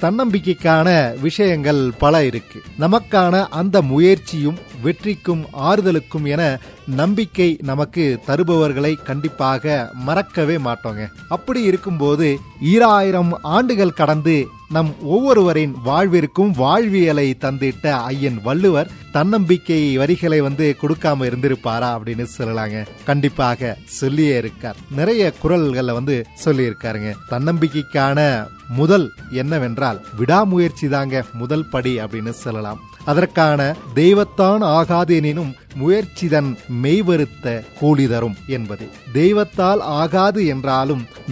தன்னம்பிக்கைக்கான விஷயங்கள் பல இருக்கு நமக்கான அந்த முயற்சியும் வெற்றிக்கும் ஆறுதலுக்கும் என நம்பிக்கை நமக்கு தருபவர்களை கண்டிப்பாக மறக்கவே மாட்டோங்க அப்படி இருக்கும்போது ஈராயிரம் ஆண்டுகள் கடந்து நம் ஒவ்வொருவரின் வாழ்விற்கும் வாழ்வியலை தந்திட்ட ஐயன் வள்ளுவர் தன்னம்பிக்கை வரிகளை வந்து கொடுக்காம இருந்திருப்பாரா அப்படின்னு சொல்லலாங்க கண்டிப்பாக சொல்லியே இருக்கார் நிறைய குரல்களை வந்து சொல்லி இருக்காருங்க தன்னம்பிக்கைக்கான முதல் என்னவென்றால் விடாமுயற்சி தாங்க முதல் படி அப்படின்னு சொல்லலாம் அதற்கான தெய்வத்தான் ஆகாது எனினும் முயற்சிதன் மெய்வருத்த கூலி தரும் என்பது தெய்வத்தால் ஆகாது என்றாலும்